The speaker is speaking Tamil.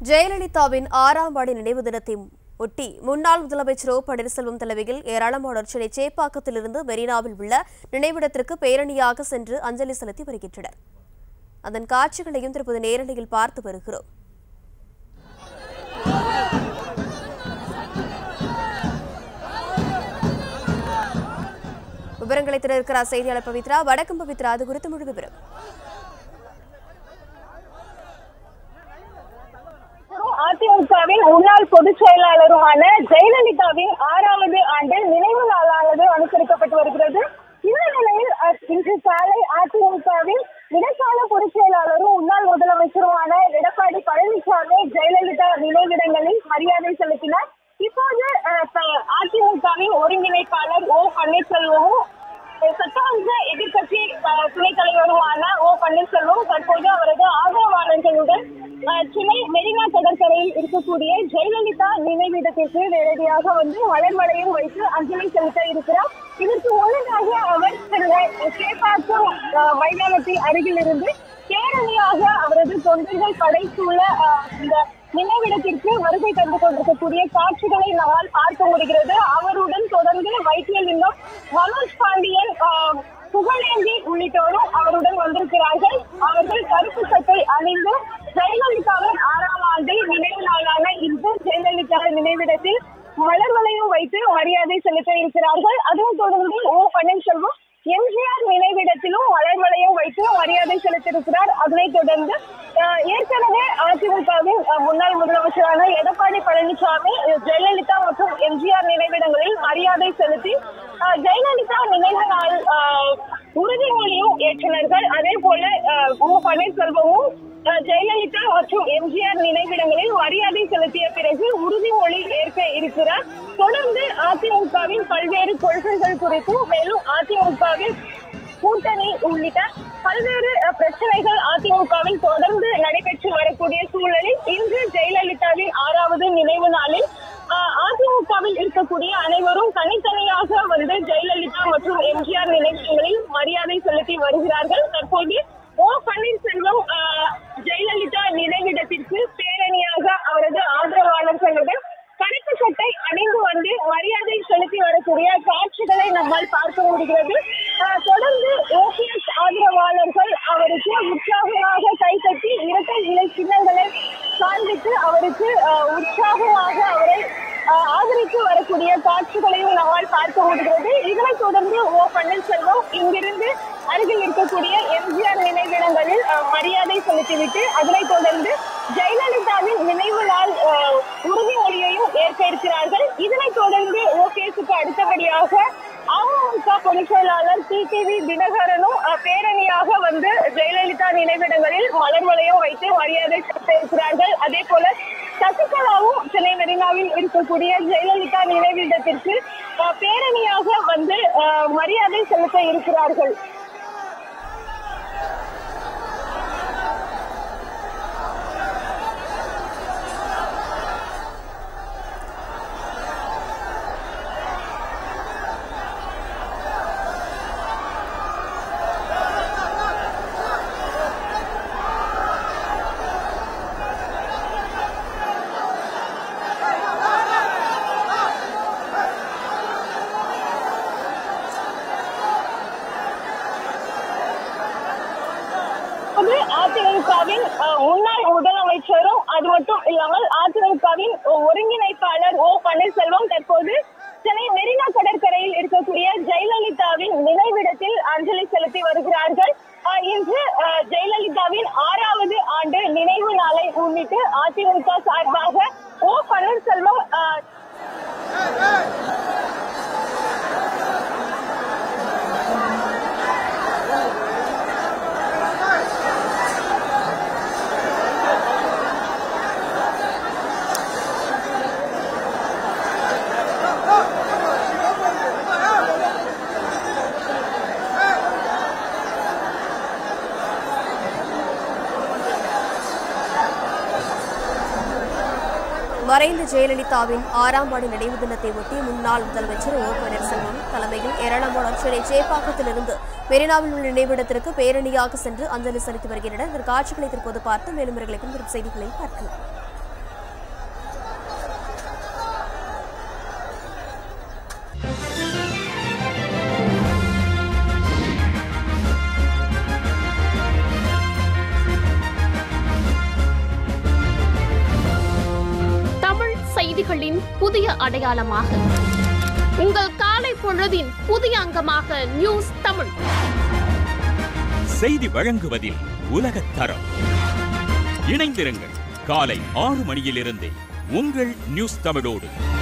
ஜெயலலிதாவின் ஆறாம் ஆண்டு நினைவு தினத்தை ஒட்டி முன்னாள் முதலமைச்சர் ஓ பன்னீர்செல்வம் தலைமையில் ஏராளமானோர் சென்னை சேப்பாக்கத்திலிருந்து மெரினாவில் உள்ள நினைவிடத்திற்கு பேரணியாக சென்று அஞ்சலி செலுத்தி வருகின்றனர் அதன் காட்சிகளையும் தற்போது நேரலையில் பார்த்து வருகிறோம் விவரங்களை திறக்கிறார் செய்தியாளர் பவித்ரா வணக்கம் பவித்ரா அது குறித்து முழு விவரம் அதிமுகவின் முன்னாள் பொதுச் செயலாளருமான ஜெயலலிதாவின் ஆறாவது ஆண்டு நினைவு நாளானது அனுசரிக்கப்பட்டு வருகிறது இந்த நிலையில் அ- இன்று காலை அதிமுகவின் இடைக்கால பொதுச் செயலாளரும் முன்னாள் முதலமைச்சருமான எடப்பாடி பழனிசாமி ஜெயலலிதா நினைவிடங்களில் மரியாதை செலுத்தினார் இப்போது அ, த- அதிமுகவின் ஒருங்கிணைப்பாளர் ஓ பன்னீர்செல்வமும் சட்டமன்ற எதிர்க்கட்சி அஹ், துணைத் தலைவருமான ஓ பன்னீர்செல்வம் தற்போது அவரது ஆதரவாளர்களுடன் அஹ், சென்னை மெரினா கடற்கரையில் இருக்கக்கூடிய ஜெயலலிதா நினைவிடத்திற்கு நேரடியாக வந்து மலர்மலையும் வைத்து அஞ்சலி செலுத்த இருக்கிறார் இதற்கு முன்னதாக அவர் சென்னை சேப்பாக்கம் அஹ், மைதானத்தில் அருகில் இருந்து பேரணியாக அவரது தொண்டர்கள் படைத்துள்ள அஹ், இந்த நினைவிடத்திற்கு வருகை தந்து கொண்டிருக்கக்கூடிய காட்சிகளை நம்மால் பார்க்க முடிகிறது அவருடன் தொடர்ந்து வைத்தியலிங்கம் மனோஜ் பாண்டியன் ஆஹ், புகழேந்தி உள்ளிட்டோரும் அவருடன் வந்திருக்கிறார்கள் அவர்கள் கருப்பு சட்டை அணிந்து ஜெயலலிதாவின் ஆறாம் ஆண்டு நினைவு நாளான இன்று ஜெயலலிதா நினைவிடத்தில் மலர்வளையும் வைத்து மரியாதை செலுத்த இருக்கிறார்கள் அதைத் தொடர்ந்து ஓ பன்னீர்செல்வம் எம்ஜிஆர் நினைவிடத்திலும் மலர்வளையம் வைத்து மரியாதை செலுத்தியிருக்கிறார் அதனைத் தொடர்ந்து அஹ், ஏற்கனவே அதிமுகவின் அஹ், முன்னாள் முதலமைச்சரான எடப்பாடி பழனிசாமி அஹ், ஜெயலலிதா மற்றும் எம்ஜிஆர் நினைவிடங்களில் மரியாதை செலுத்தி அஹ், ஜெயலலிதா நினைவு நாள் அஹ், உறுதிமொழியும் ஏற்றினார்கள் அதே போல அஹ், ஓ பன்னீர்செல்வமும் அஹ், ஜெயலலிதா மற்றும் எம்ஜிஆர் நினைவிடங்களில் மரியாதை செலுத்திய பிறகு உறுதிமொழி ஏற்க இருக்கிறார் தொடர்ந்து அதிமுகவின் பல்வேறு கொள்கைகள் குறித்தும் மேலும் அதிமுகவின் கூட்டணி உள்ளிட்ட பல்வேறு அஹ், பிரச்சனைகள் அதிமுகவில் தொடர்ந்து நடைபெற்று வரக்கூடிய சூழலில் இன்று ஜெயலலிதாவின் ஆறாவது நினைவு நாளில் அஹ், அதிமுகவில் இருக்கக்கூடிய அனைவரும் தனித்தனியாக வந்து ஜெயலலிதா மற்றும் எம்ஜிஆர் நினைவுகளில் மரியாதை செலுத்தி வருகிறார்கள் தற்போது ஓ பன்னீர்செல்வம் அஹ், ஜெயலலிதா நினைவிடத்திற்கு பேரணியாக அவரது ஆதரவாளர்களுடன் கருப்பு சட்டை அணிந்து வந்து மரியாதை செலுத்தி வரக்கூடிய காட்சிகளை நம்மால் பார்க்க முடிகிறது ஆஹ் தொடர்ந்து ஓபிஎஸ் ஆதரவாளர்கள் அவருக்கு உற்சாகமாக கைத்தட்டி இரட்டை இலை சின்னங்களை காண்பித்து அவருக்கு ஆஹ் உற்சாகமாக அவரை ஆஹ் ஆதரித்து வரக்கூடிய காட்சிகளையும் நம்மால் பார்க்க முடிகிறது இதனைத் தொடர்ந்து ஓ பன்னீர்செல்வம் இங்கிருந்து அருகில் இருக்கக்கூடிய எம்ஜிஆர் நினைவிடங்களில் ஆஹ் மரியாதை செலுத்திவிட்டு அதனைத் தொடர்ந்து ஜெயலலிதாவின் நினைவு நாள் ஆஹ் உறுதிமொழியையும் ஏற்க இருக்கிறார்கள் இதனைத் தொடர்ந்து ஓபிஎஸ்க்கு அடுத்தபடியாக அமமுக பொதுச் செயலாளர் டி டிவி தினகரனும் ஆஹ் பேரணியாக வந்து ஜெயலலிதா நினைவிடங்களில் மலர் வளையம் வைத்து மரியாதை செலுத்த இருக்கிறார்கள் அதே போல சசிகலாவும் சென்னை மெரினாவில் இருக்கக்கூடிய ஜெயலலிதா நினைவிடத்திற்கு ஆஹ் பேரணியாக வந்து ஆஹ் மரியாதை செலுத்த இருக்கிறார்கள் அது அதிமுகவின் அஹ், முன்னாள் முதலமைச்சரும் அது மட்டும் இல்லாமல் அதிமுகவின் ஒருங்கிணைப்பாளர் ஓ பன்னீர்செல்வம் தற்போது சென்னை மெரினா கடற்கரையில் இருக்கக்கூடிய ஜெயலலிதாவின் நினைவிடத்தில் அஞ்சலி செலுத்தி வருகிறார்கள் அஹ், இன்று அஹ், ஜெயலலிதாவின் ஆறாவது ஆண்டு நினைவு நாளை முன்னிட்டு அதிமுக சார்பாக ஓ பன்னீர்செல்வம் அஹ், மறைந்த ஜெயலலிதாவின் ஆறாம் ஆண்டு நினைவு தினத்தை ஒட்டி முன்னாள் முதலமைச்சர் ஓ பன்னீர்செல்வம் தலைமையில் ஏராளமானோர் சென்னை சேப்பாக்கத்திலிருந்து மெரினாவில் உள்ள நினைவிடத்திற்கு பேரணியாக சென்று அஞ்சலி செலுத்தி வருகின்றனர் இதற்கு காட்சிகளை தற்போது பார்த்து மேலும் இவர்களை பின்வரும் செய்திகளில் பார்க்கலாம் தமிழ் செய்திகளின் புதிய அடையாளமாக உங்கள் காலை பொழுதின் புதிய அங்கமாக நியூஸ் தமிழ் செய்தி வழங்குவதில் உலகத் தரம் இணைந்திருங்கள் காலை ஆறு மணியிலிருந்தே உங்கள் நியூஸ் தமிழோடு